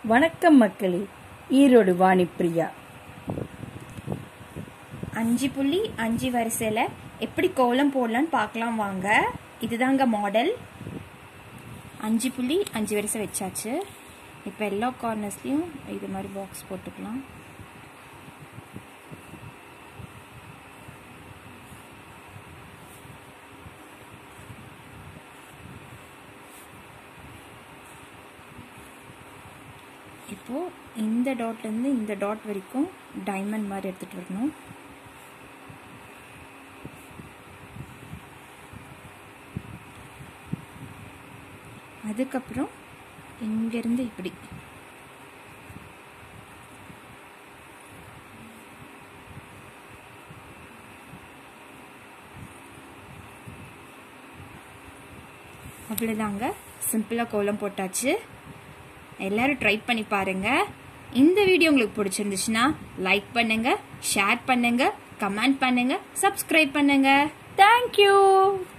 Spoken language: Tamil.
வணக்கம் மக்களே ஈரோடு வாணிப்பிரியா அஞ்சு புள்ளி அஞ்சு வரிசையில் எப்படி கோலம் போடலான்னு பார்க்கலாம் வாங்க இதுதாங்க மாடல் அஞ்சு புள்ளி அஞ்சு வரிசை வச்சாச்சு இப்போ எல்லா கார்னர்ஸ்லையும் இது மாதிரி பாக்ஸ் போட்டுக்கலாம் இப்போ இந்த டாட்லேருந்து இந்த டாட் வரைக்கும் டைமண்ட் மாதிரி எடுத்துகிட்டு வரணும் அதுக்கப்புறம் இங்கேருந்து இப்படி அவ்வளோதாங்க சிம்பிளாக கோலம் போட்டாச்சு எல்லாரும் ட்ரை பண்ணி பாருங்க இந்த வீடியோ உங்களுக்கு பிடிச்சிருந்துச்சுன்னா லைக் பண்ணுங்க ஷேர் பண்ணுங்க கமெண்ட் பண்ணுங்க சப்ஸ்கிரைப் பண்ணுங்க தேங்க்யூ